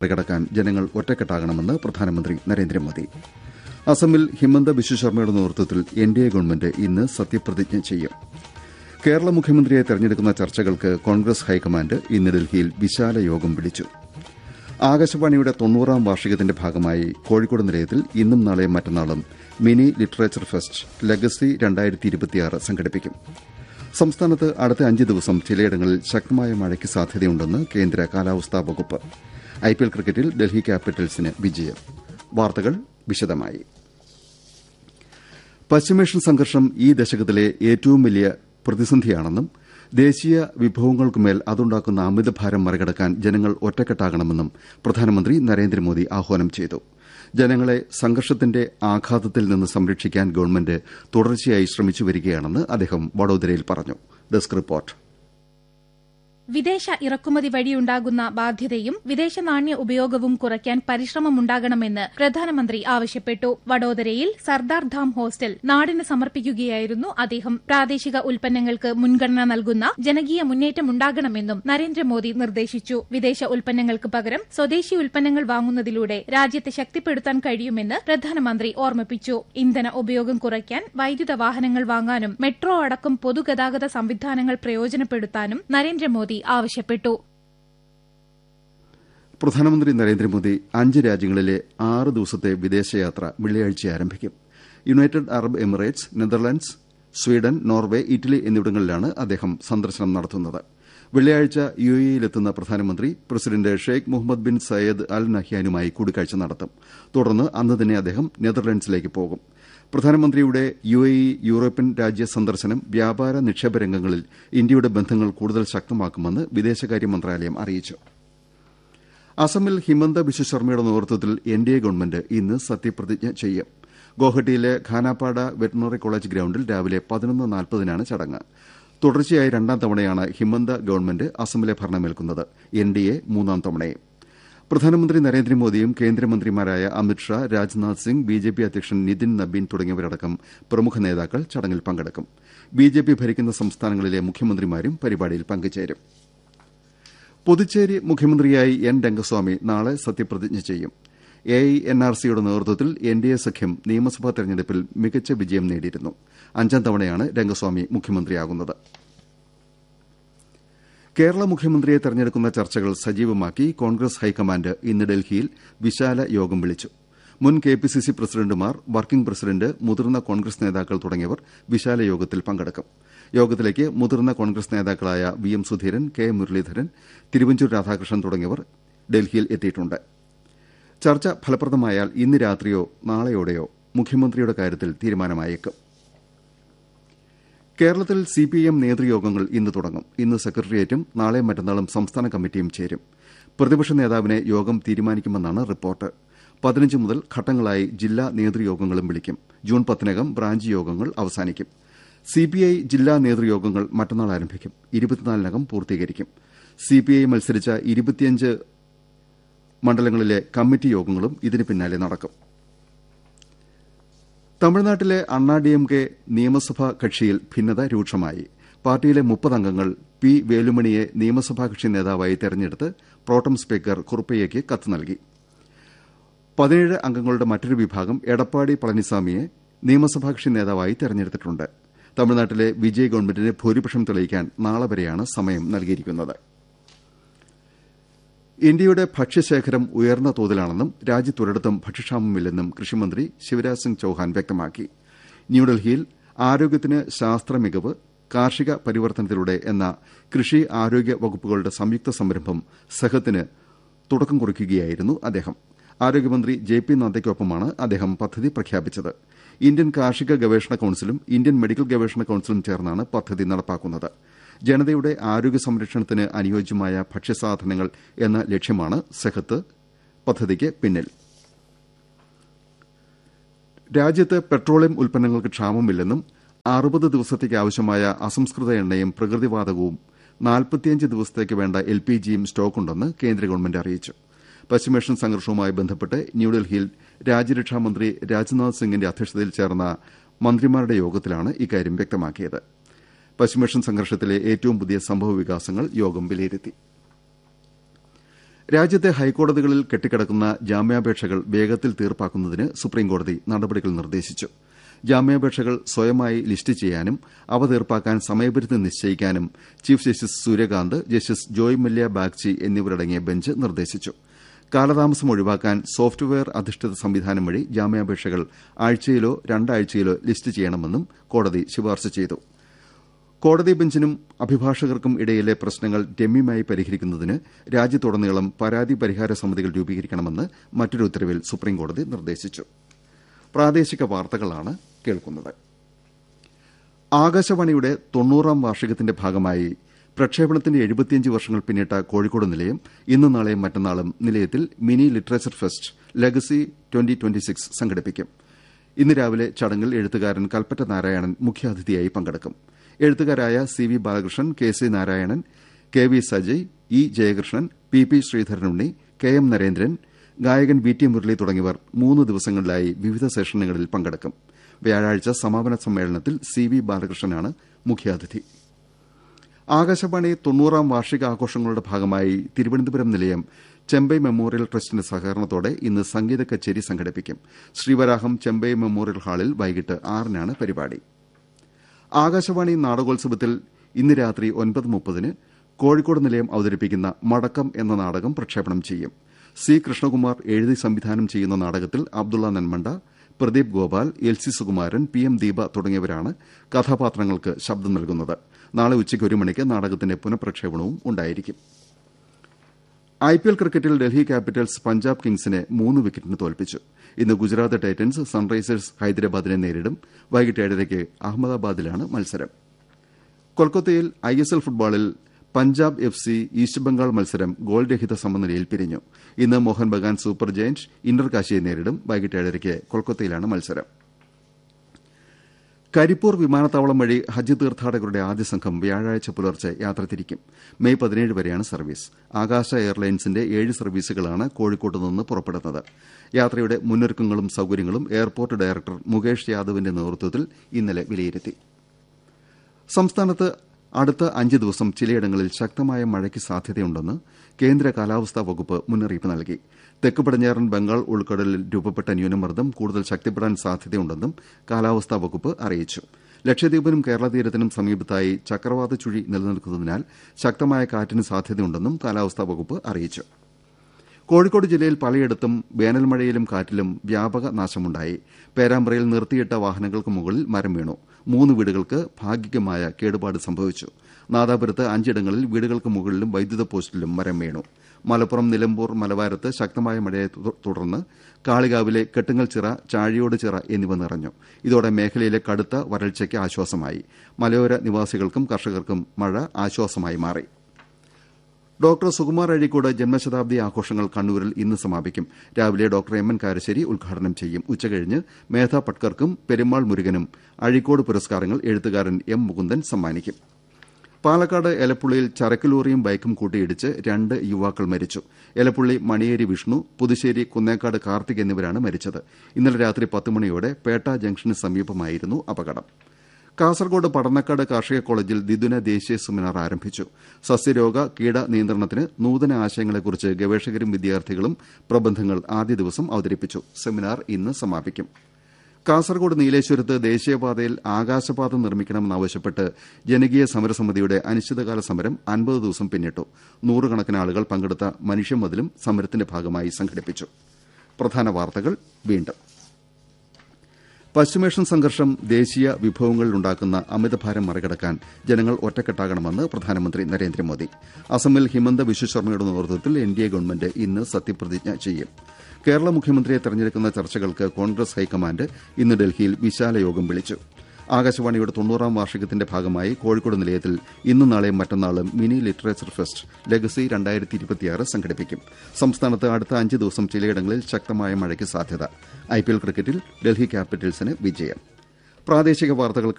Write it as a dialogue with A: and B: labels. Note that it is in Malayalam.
A: മറികടക്കാൻ ജനങ്ങൾ ഒറ്റക്കെട്ടാകണമെന്ന് പ്രധാനമന്ത്രി നരേന്ദ്രമോദി അസമിൽ ഹിമന്ത ബിശ്വ ശർമ്മയുടെ നേതൃത്വത്തിൽ എൻ ഡി എ ഗവൺമെന്റ് ഇന്ന് സത്യപ്രതിജ്ഞ ചെയ്യും കേരള മുഖ്യമന്ത്രിയെ തെരഞ്ഞെടുക്കുന്ന ചർച്ചകൾക്ക് കോൺഗ്രസ് ഹൈക്കമാൻഡ് ഇന്ന് ഡൽഹിയിൽ വിശാല യോഗം വിളിച്ചു ആകാശവാണിയുടെ തൊണ്ണൂറാം വാർഷികത്തിന്റെ ഭാഗമായി കോഴിക്കോട് നിലയത്തിൽ ഇന്നും നാളെയും മറ്റന്നാളും മിനി ലിറ്ററേച്ചർ ഫെസ്റ്റ് ലെഗസി സംഘടിപ്പിക്കും സംസ്ഥാനത്ത് അടുത്ത അഞ്ച് ദിവസം ചിലയിടങ്ങളിൽ ശക്തമായ മഴയ്ക്ക് സാധ്യതയുണ്ടെന്ന് കേന്ദ്ര കാലാവസ്ഥാ വകുപ്പ് ഐപിഎൽ ക്രിക്കറ്റിൽ ഡൽഹി ക്യാപിറ്റൽസിന് വിജയം വാർത്തകൾ വിശദമായി പശ്ചിമേഷ്യൻ സംഘർഷം ഈ ദശകത്തിലെ ഏറ്റവും വലിയ പ്രതിസന്ധിയാണെന്നും ദേശീയ വിഭവങ്ങൾക്കുമേൽ അതുണ്ടാക്കുന്ന അമിതഭാരം മറികടക്കാൻ ജനങ്ങൾ ഒറ്റക്കെട്ടാകണമെന്നും പ്രധാനമന്ത്രി നരേന്ദ്രമോദി ആഹ്വാനം ചെയ്തു ജനങ്ങളെ സംഘർഷത്തിന്റെ ആഘാതത്തിൽ നിന്ന് സംരക്ഷിക്കാൻ ഗവൺമെന്റ് തുടർച്ചയായി ശ്രമിച്ചുവരികയാണെന്ന് അദ്ദേഹം വഡോദരയിൽ പറഞ്ഞു ഡെസ്ക് റിപ്പോർട്ട്
B: വിദേശ ഇറക്കുമതി വഴിയുണ്ടാകുന്ന ബാധ്യതയും വിദേശ നാണ്യ ഉപയോഗവും കുറയ്ക്കാൻ പരിശ്രമമുണ്ടാകണമെന്ന് പ്രധാനമന്ത്രി ആവശ്യപ്പെട്ടു വഡോദരയിൽ സർദാർ ധാം ഹോസ്റ്റൽ നാടിന് സമർപ്പിക്കുകയായിരുന്നു അദ്ദേഹം പ്രാദേശിക ഉൽപ്പന്നങ്ങൾക്ക് മുൻഗണന നൽകുന്ന ജനകീയ മുന്നേറ്റമുണ്ടാകണമെന്നും നരേന്ദ്രമോദി നിർദ്ദേശിച്ചു വിദേശ ഉൽപ്പന്നങ്ങൾക്ക് പകരം സ്വദേശി ഉൽപ്പന്നങ്ങൾ വാങ്ങുന്നതിലൂടെ രാജ്യത്തെ ശക്തിപ്പെടുത്താൻ കഴിയുമെന്ന് പ്രധാനമന്ത്രി ഓർമ്മിപ്പിച്ചു ഇന്ധന ഉപയോഗം കുറയ്ക്കാൻ വൈദ്യുത വാഹനങ്ങൾ വാങ്ങാനും മെട്രോ അടക്കം പൊതുഗതാഗത സംവിധാനങ്ങൾ പ്രയോജനപ്പെടുത്താനും നരേന്ദ്രമോദി ആവശ്യപ്പെട്ടു
A: പ്രധാനമന്ത്രി നരേന്ദ്രമോദി അഞ്ച് രാജ്യങ്ങളിലെ ആറ് ദിവസത്തെ വിദേശയാത്ര വെള്ളിയാഴ്ച ആരംഭിക്കും United Arab Emirates Netherlands Sweden Norway Italy എന്നിവിടങ്ങളിലാണ് അദ്ദേഹം സന്ദർശനം നടത്തുന്നത് വെള്ളിയാഴ്ച യു എയിലെത്തുന്ന പ്രധാനമന്ത്രി president Sheikh Mohammed bin Zayed Al നഹ്യാനുമായി കൂടിക്കാഴ്ച നടത്തും തുടർന്ന് അന്ന് തന്നെ അദ്ദേഹം നെതർലൻഡ്സിലേക്ക് പോകും പ്രധാനമന്ത്രിയുടെ യു എ ഇ യൂറോപ്യൻ രാജ്യ സന്ദർശനം വ്യാപാര നിക്ഷേപ രംഗങ്ങളിൽ ഇന്ത്യയുടെ ബന്ധങ്ങൾ കൂടുതൽ ശക്തമാക്കുമെന്ന് വിദേശകാര്യ മന്ത്രാലയം അറിയിച്ചു അസമിൽ ഹിമന്ത ബിശ്വ ശർമ്മയുടെ നേതൃത്വത്തിൽ എൻ ഡി എ ഗവൺമെന്റ് ഇന്ന് സത്യപ്രതിജ്ഞ ചെയ്യും ഗോഹട്ടിയിലെ ഖാനാപ്പാട വെറ്റിനറി കോളേജ് ഗ്രൌണ്ടിൽ രാവിലെ പതിനൊന്ന് നാൽപ്പതിനാണ് ചടങ്ങ് തുടർച്ചയായി രണ്ടാം തവണയാണ് ഹിമന്ത ഗവൺമെന്റ് അസമിലെ ഭരണമേൽക്കുന്നത് എൻ ഡി എ മൂന്നാം തവണയും പ്രധാനമന്ത്രി നരേന്ദ്രമോദിയും കേന്ദ്രമന്ത്രിമാരായ അമിത്ഷാ രാജ്നാഥ് സിംഗ് ബിജെപി അധ്യക്ഷൻ നിതിൻ നബീൻ തുടങ്ങിയവരടക്കം പ്രമുഖ നേതാക്കൾ ചടങ്ങിൽ പങ്കെടുക്കും ബിജെപി ഭരിക്കുന്ന സംസ്ഥാനങ്ങളിലെ മുഖ്യമന്ത്രിമാരും പരിപാടിയിൽ പങ്കുചേരും പുതുച്ചേരി മുഖ്യമന്ത്രിയായി എൻ രംഗസ്വാമി നാളെ സത്യപ്രതിജ്ഞ ചെയ്യും എ ഐ എൻ ആർ സിയുടെ നേതൃത്വത്തിൽ എൻ ഡി എ സഖ്യം നിയമസഭാ തെരഞ്ഞെടുപ്പിൽ മികച്ച വിജയം നേടിയിരുന്നു അഞ്ചാം തവണയാണ് രംഗസ്വാമി മുഖ്യമന്ത്രിയാകുന്നത് കേരള മുഖ്യമന്ത്രിയെ തെരഞ്ഞെടുക്കുന്ന ചർച്ചകൾ സജീവമാക്കി കോൺഗ്രസ് ഹൈക്കമാൻഡ് ഇന്ന് ഡൽഹിയിൽ വിശാല യോഗം വിളിച്ചു മുൻ കെ പി സി സി പ്രസിഡന്റുമാർ വർക്കിംഗ് പ്രസിഡന്റ് മുതിർന്ന കോൺഗ്രസ് നേതാക്കൾ തുടങ്ങിയവർ വിശാല യോഗത്തിൽ പങ്കെടുക്കും യോഗത്തിലേക്ക് മുതിർന്ന കോൺഗ്രസ് നേതാക്കളായ V M Sudheeran K Muraleedharan Thiruvanchoor Radhakrishnan തുടങ്ങിയവർ ഡൽഹിയിൽ എത്തിയിട്ടുണ്ട് ചർച്ച ഫലപ്രദമായാൽ ഇന്ന് രാത്രിയോ നാളെയോടെയോ മുഖ്യമന്ത്രിയുടെ കാര്യത്തിൽ തീരുമാനമായേക്കും കേരളത്തിൽ സിപിഐഎം നേതൃയോഗങ്ങൾ ഇന്ന് തുടങ്ങും ഇന്ന് സെക്രട്ടേറിയറ്റും നാളെ മറ്റന്നാളും സംസ്ഥാന കമ്മിറ്റിയും ചേരും പ്രതിപക്ഷ നേതാവിനെ യോഗം തീരുമാനിക്കുമെന്നാണ് റിപ്പോർട്ട് പതിനഞ്ച് മുതൽ ഘട്ടങ്ങളായി ജില്ലാ നേതൃയോഗങ്ങളും വിളിക്കും ജൂൺ പത്തിനകം ബ്രാഞ്ച് യോഗങ്ങൾ അവസാനിക്കും സിപിഐ ജില്ലാ നേതൃയോഗങ്ങൾ മറ്റന്നാൾ ആരംഭിക്കും ഇരുപത്തിനാലിനകം പൂർത്തീകരിക്കും സിപിഐ മത്സരിച്ച ഇരുപത്തിയഞ്ച് മണ്ഡലങ്ങളിലെ കമ്മിറ്റി യോഗങ്ങളും ഇതിന് പിന്നാലെ നടക്കും തമിഴ്നാട്ടിലെ അണ്ണാ ഡിഎംകെ നിയമസഭാ കക്ഷിയിൽ ഭിന്നത രൂക്ഷമായി പാർട്ടിയിലെ മുപ്പത് അംഗങ്ങൾ പി വേലുമണിയെ നിയമസഭാ കക്ഷി നേതാവായി തെരഞ്ഞെടുത്ത് പ്രോട്ടം സ്പീക്കർ കുറുപ്പയ്യയ്ക്ക് കത്ത് നൽകി പതിനേഴ് അംഗങ്ങളുടെ മറ്റൊരു വിഭാഗം എടപ്പാടി പളനിസ്വാമിയെ നിയമസഭാ കക്ഷി നേതാവായി തെരഞ്ഞെടുത്തിട്ടുണ്ട് തമിഴ്നാട്ടിലെ വിജയ് ഗവൺമെന്റിന് ഭൂരിപക്ഷം തെളിയിക്കാൻ നാളെ വരെയാണ് സമയം നൽകിയിരിക്കുന്നത് ഇന്ത്യയുടെ ഭക്ഷ്യശേഖരം ഉയർന്ന തോതിലാണെന്നും രാജ്യത്തൊരിടത്തും ഭക്ഷ്യക്ഷാമമില്ലെന്നും കൃഷിമന്ത്രി ശിവരാജ് സിംഗ് ചൌഹാൻ വ്യക്തമാക്കി ന്യൂഡൽഹിയിൽ ആരോഗ്യത്തിന് ശാസ്ത്ര മികവ് കാർഷിക പരിവർത്തനത്തിലൂടെ എന്ന കൃഷി ആരോഗ്യ വകുപ്പുകളുടെ സംയുക്ത സംരംഭം സഹത്തിന് തുടക്കം കുറിക്കുകയായിരുന്നു അദ്ദേഹം ആരോഗ്യമന്ത്രി ജെ പി നദ്ദയ്ക്കൊപ്പമാണ് അദ്ദേഹം പദ്ധതി പ്രഖ്യാപിച്ചത് ഇന്ത്യൻ കാർഷിക ഗവേഷണ കൌൺസിലും ഇന്ത്യൻ മെഡിക്കൽ ഗവേഷണ കൌൺസിലും ചേർന്നാണ് പദ്ധതി നടപ്പാക്കുന്നത് ജനതയുടെ ആരോഗ്യ സംരക്ഷണത്തിന് അനുയോജ്യമായ ഭക്ഷ്യസാധനങ്ങൾ എന്ന ലക്ഷ്യമാണ് സെഹത്ത് പദ്ധതിക്ക് പിന്നിൽ രാജ്യത്ത് പെട്രോളിയം ഉൽപ്പന്നങ്ങൾക്ക് ക്ഷാമമില്ലെന്നും അറുപത് ദിവസത്തേക്ക് ആവശ്യമായ അസംസ്കൃത എണ്ണയും പ്രകൃതിവാതകവും നാൽപ്പത്തിയഞ്ച് ദിവസത്തേക്ക് വേണ്ട എൽ പി ജിയും സ്റ്റോക്കുണ്ടെന്ന് കേന്ദ്ര ഗവൺമെന്റ് അറിയിച്ചു പശ്ചിമേഷ്യൻ സംഘർഷവുമായി ബന്ധപ്പെട്ട് ന്യൂഡൽഹിയിൽ രാജ്യരക്ഷാമന്ത്രി രാജ്നാഥ് സിംഗിന്റെ അധ്യക്ഷതയിൽ ചേർന്ന മന്ത്രിമാരുടെ യോഗത്തിലാണ് ഇക്കാര്യം വ്യക്തമാക്കിയത് പശ്ചിമേഷ്യൻ സംഘർഷത്തിലെ ഏറ്റവും പുതിയ സംഭവ വികാസങ്ങൾ യോഗം വിലയിരുത്തി രാജ്യത്തെ ഹൈക്കോടതികളിൽ കെട്ടിക്കിടക്കുന്ന ജാമ്യാപേക്ഷകൾ വേഗത്തിൽ തീർപ്പാക്കുന്നതിന് സുപ്രീംകോടതി നടപടികൾ നിർദ്ദേശിച്ചു ജാമ്യാപേക്ഷകൾ സ്വയമായി ലിസ്റ്റ് ചെയ്യാനും അവ തീർപ്പാക്കാൻ സമയപരിധി നിശ്ചയിക്കാനും chief justice Suryakant justice Joymalya Bagchi എന്നിവരടങ്ങിയ ബെഞ്ച് നിർദ്ദേശിച്ചു കാലതാമസം ഒഴിവാക്കാൻ സോഫ്റ്റ്വെയർ അധിഷ്ഠിത സംവിധാനം വഴി ജാമ്യാപേക്ഷകൾ ആഴ്ചയിലോ രണ്ടാഴ്ചയിലോ ലിസ്റ്റ് ചെയ്യണമെന്നും കോടതി ശുപാർശ ചെയ്തു കോടതി ബെഞ്ചിനും അഭിഭാഷകർക്കും ഇടയിലെ പ്രശ്നങ്ങൾ രമ്യമായി പരിഹരിക്കുന്നതിന് രാജ്യത്തുടനീളം പരാതി പരിഹാര സമിതികൾ രൂപീകരിക്കണമെന്ന് മറ്റൊരു ഉത്തരവിൽ സുപ്രീംകോടതി നിർദ്ദേശിച്ചു പ്രാദേശിക വാർത്തകളാണ് കേൾക്കുന്നത് ആകാശവാണിയുടെ തൊണ്ണൂറാം വാർഷികത്തിന്റെ ഭാഗമായി പ്രക്ഷേപണത്തിന്റെ എഴുപത്തിയഞ്ച് വർഷങ്ങൾ പിന്നിട്ട കോഴിക്കോട് നിലയം ഇന്നും നാളെയും മറ്റന്നാളും നിലയത്തിൽ mini literature fest legacy twenty twenty six സംഘടിപ്പിക്കും ഇന്ന് രാവിലെ ചടങ്ങിൽ എഴുത്തുകാരൻ കൽപ്പറ്റ നാരായണൻ മുഖ്യാതിഥിയായി പങ്കെടുക്കും എഴുത്തുകാരായ C V Balakrishnan K C Narayanan K V Sajay E Jayakrishnan P P Sreedharanunni K M Narendran ഗായകൻ വി ടി മുരളി തുടങ്ങിയവർ മൂന്ന് ദിവസങ്ങളിലായി വിവിധ സെഷനുകളിൽ പങ്കെടുക്കും വ്യാഴാഴ്ച സമാപന സമ്മേളനത്തിൽ സി വി ബാലകൃഷ്ണനാണ് മുഖ്യാതിഥി ആകാശവാണി തൊണ്ണൂറാം വാർഷികാഘോഷങ്ങളുടെ ഭാഗമായി തിരുവനന്തപുരം നിലയം ചെമ്പൈ മെമ്മോറിയൽ ട്രസ്റ്റിന്റെ സഹകരണത്തോടെ ഇന്ന് സംഗീത കച്ചേരി സംഘടിപ്പിക്കും ശ്രീവരാഹം ചെമ്പൈ മെമ്മോറിയൽ ഹാളിൽ വൈകിട്ട് ആറിനാണ് പരിപാടി ആകാശവാണി നാടകോത്സവത്തിൽ ഇന്ന് രാത്രി ഒൻപത് മുപ്പതിന് കോഴിക്കോട് നിലയം അവതരിപ്പിക്കുന്ന മടക്കം എന്ന നാടകം പ്രക്ഷേപണം ചെയ്യും സി കൃഷ്ണകുമാർ എഴുതി സംവിധാനം ചെയ്യുന്ന നാടകത്തിൽ Abdulla Nanmanda Pradeep Gopal L C Sukumaran P M Deepa തുടങ്ങിയവരാണ് കഥാപാത്രങ്ങൾക്ക് ശബ്ദം നൽകുന്നത് നാളെ ഉച്ചയ്ക്ക് ഒരു മണിക്ക് നാടകത്തിന്റെ പുനഃപ്രക്ഷേപണവും ഉണ്ടായിരിക്കും ഐ പി എൽ ക്രിക്കറ്റിൽ ഡൽഹി ക്യാപിറ്റൽസ് പഞ്ചാബ് കിങ്സിനെ മൂന്ന് വിക്കറ്റിന് തോൽപ്പിച്ചു ഇന്ന് ഗുജറാത്ത് ടൈറ്റൻസ് സൺറൈസേഴ്സ് ഹൈദരാബാദിനെ നേരിടും വൈകിട്ട് ഏഴരയ്ക്ക് അഹമ്മദാബാദിലാണ് മത്സരം കൊൽക്കത്തയിൽ ഐ എസ് എൽ ഫുട്ബോളിൽ Punjab F C east Bengal മത്സരം ഗോൾരഹിത സമനിലയിൽ പിരിഞ്ഞു ഇന്ന് Mohan Bagan super giant inter കാശിയെ നേരിടും വൈകിട്ട് ഏഴരയ്ക്ക് കൊൽക്കത്തയിലാണ് മത്സരം കരിപ്പൂർ വിമാനത്താവളം വഴി ഹജ്ജ് തീർത്ഥാടകരുടെ ആദ്യ സംഘം വ്യാഴാഴ്ച പുലർച്ചെ യാത്ര തിരിക്കും മെയ് പതിനേഴ് വരെയാണ് സർവീസ് ആകാശ എയർലൈൻസിന്റെ ഏഴ് സർവീസുകളാണ് കോഴിക്കോട്ട് നിന്ന് പുറപ്പെടുന്നത് യാത്രയുടെ മുന്നൊരുക്കങ്ങളും സൌകര്യങ്ങളും എയർപോർട്ട് ഡയറക്ടർ മുകേഷ് യാദവിന്റെ നേതൃത്വത്തിൽ ഇന്നലെ വിലയിരുത്തി സംസ്ഥാനത്ത് അടുത്ത അഞ്ച് ദിവസം ചിലയിടങ്ങളിൽ ശക്തമായ മഴയ്ക്ക് സാധ്യതയുണ്ടെന്ന് കേന്ദ്ര കാലാവസ്ഥാ വകുപ്പ് മുന്നറിയിപ്പ് നൽകി തെക്ക് പടിഞ്ഞാറൻ ബംഗാൾ ഉൾക്കടലിൽ രൂപപ്പെട്ട ന്യൂനമർദ്ദം കൂടുതൽ ശക്തിപ്പെടാൻ സാധ്യതയുണ്ടെന്നും കാലാവസ്ഥാ വകുപ്പ് അറിയിച്ചു ലക്ഷദ്വീപിനും കേരള തീരത്തിനും സമീപത്തായി ചക്രവാത ചുഴി നിലനിൽക്കുന്നതിനാൽ ശക്തമായ കാറ്റിന് സാധ്യതയുണ്ടെന്നും കാലാവസ്ഥാ വകുപ്പ് അറിയിച്ചു കോഴിക്കോട് ജില്ലയിൽ പലയിടത്തും വേനൽ മഴയിലും കാറ്റിലും വ്യാപക നാശമുണ്ടായി പേരാമ്പ്രയിൽ നിർത്തിയിട്ട വാഹനങ്ങൾക്ക് മുകളിൽ മരം വീണു മൂന്ന് വീടുകൾക്ക് ഭാഗികമായ കേടുപാട് സംഭവിച്ചു നാദാപുരത്ത് അഞ്ചിടങ്ങളിൽ വീടുകൾക്ക് മുകളിലും വൈദ്യുത പോസ്റ്റിലും മരം വീണു മലപ്പുറം നിലമ്പൂർ മലവാരത്ത് ശക്തമായ മഴയെ തുടർന്ന് കാളികാവിലെ കെട്ടുങ്ങൽ ചിറ ചാഴിയോട് ചിറ എന്നിവ നിറഞ്ഞു ഇതോടെ മേഖലയിലെ കടുത്ത വരൾച്ചയ്ക്ക് ആശ്വാസമായി മലയോര നിവാസികൾക്കും കർഷകർക്കും മഴ ആശ്വാസമായി മാറി ഡോക്ടർ സുകുമാർ അഴീക്കോട് ജന്മശതാബ്ദി ആഘോഷങ്ങൾ കണ്ണൂരിൽ ഇന്ന് സമാപിക്കും രാവിലെ ഡോക്ടർ എം എൻ കാരശ്ശേരി ഉദ്ഘാടനം ചെയ്യും ഉച്ചകഴിഞ്ഞ് മേധ പട്കർക്കും പെരുമാൾ മുരുകനും അഴീക്കോട് പുരസ്കാരങ്ങൾ എഴുത്തുകാരൻ എം മുകുന്ദൻ സമ്മാനിക്കും പാലക്കാട് എലപ്പുള്ളിയിൽ ചരക്ക് ലോറിയും ബൈക്കും കൂട്ടിയിടിച്ച് രണ്ട് യുവാക്കൾ മരിച്ചു എലപ്പുള്ളി മണിയേരി വിഷ്ണു പുതുശ്ശേരി കുന്നേക്കാട് കാർത്തിക് എന്നിവരാണ് മരിച്ചത് ഇന്നലെ രാത്രി പത്ത് മണിയോടെ പേട്ട ജംഗ്ഷന് സമീപമായിരുന്നു അപകടം കാസർകോട് പടന്നക്കാട് കാർഷിക കോളേജിൽ ദ്വിദിന ദേശീയ സെമിനാർ ആരംഭിച്ചു സസ്യരോഗ കീട നിയന്ത്രണത്തിന് നൂതന ആശയങ്ങളെക്കുറിച്ച് ഗവേഷകരും വിദ്യാർത്ഥികളും പ്രബന്ധങ്ങൾ ആദ്യ ദിവസം അവതരിപ്പിച്ചു സെമിനാർ ഇന്ന് സമാപിക്കും കാസർകോട് നീലേശ്വരത്ത് ദേശീയപാതയിൽ ആകാശപാത നിർമ്മിക്കണമെന്നാവശ്യപ്പെട്ട് ജനകീയ സമരസമിതിയുടെ അനിശ്ചിതകാല സമരം അൻപത് ദിവസം പിന്നിട്ടു നൂറുകണക്കിന് ആളുകൾ പങ്കെടുത്ത മനുഷ്യമതിലും സമരത്തിന്റെ ഭാഗമായി സംഘടിപ്പിച്ചു പ്രധാന വാർത്തകൾ വീണ്ടും പശ്ചിമേഷ്യൻ സംഘർഷം ദേശീയ വിഭവങ്ങളിലുണ്ടാക്കുന്ന അമിതഭാരം മറികടക്കാൻ ജനങ്ങൾ ഒറ്റക്കെട്ടാകണമെന്ന് പ്രധാനമന്ത്രി നരേന്ദ്രമോദി അസമിൽ ഹിമന്ത വിശ്വശർമ്മയുടെ നേതൃത്വത്തിൽ എൻ ഡി എ ഗവൺമെന്റ് ഇന്ന് സത്യപ്രതിജ്ഞ ചെയ്യും കേരള മുഖ്യമന്ത്രിയെ തെരഞ്ഞെടുക്കുന്ന ചർച്ചകൾക്ക് കോൺഗ്രസ് ഹൈക്കമാൻഡ് ഇന്ന് ഡൽഹിയിൽ വിശാല യോഗം വിളിച്ചു ആകാശവാണിയുടെ തൊണ്ണൂറാം വാർഷികത്തിന്റെ ഭാഗമായി കോഴിക്കോട് നിലയത്തിൽ ഇന്നും നാളെയും മറ്റന്നാളും മിനി ലിറ്ററേച്ചർ ഫെസ്റ്റ് ലെഗസി രണ്ടായിരത്തി ഇരുപത്തിയാറ് സംഘടിപ്പിക്കും സംസ്ഥാനത്ത് അടുത്ത അഞ്ച് ദിവസം ചിലയിടങ്ങളിൽ ശക്തമായ മഴയ്ക്ക് സാധ്യത ഐപിഎൽ ക്രിക്കറ്റിൽ ഡൽഹി ക്യാപിറ്റൽസിന് വിജയം പ്രാദേശിക വാർത്തകൾ